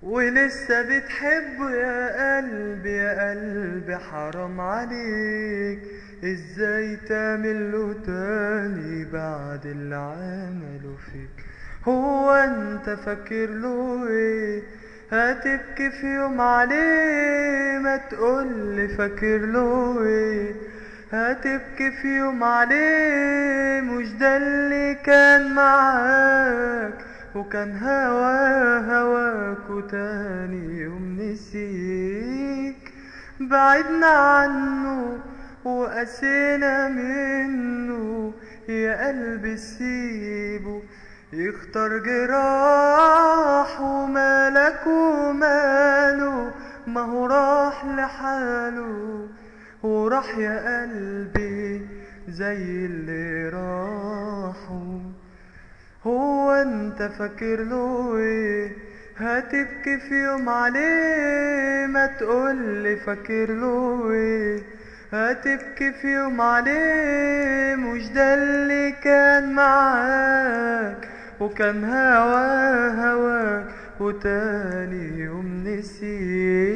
ولسه بتحبه يا قلبي يا قلبي حرام عليك ازاي تعمل له تاني بعد اللي عمله فيك هو انت فاكر له ايه هتبكي في يوم عليه ما تقولي فاكر له ايه هتبكي في يوم عليه مش ده اللي كان معاك وكان هوا هواك وتاني يوم نسيك بعدنا عنه وقسينا منه يا قلبي سيبه يختار جراح ومالك وماله ما هو راح لحاله وراح يا قلبي زي اللي راحوا هو انت فاكر له ايه هتبكي في يوم عليه ما تقولي فاكر له ايه هتبكي في يوم عليه مش ده اللي كان معاك وكان هوا هواك وتاني يوم نسيك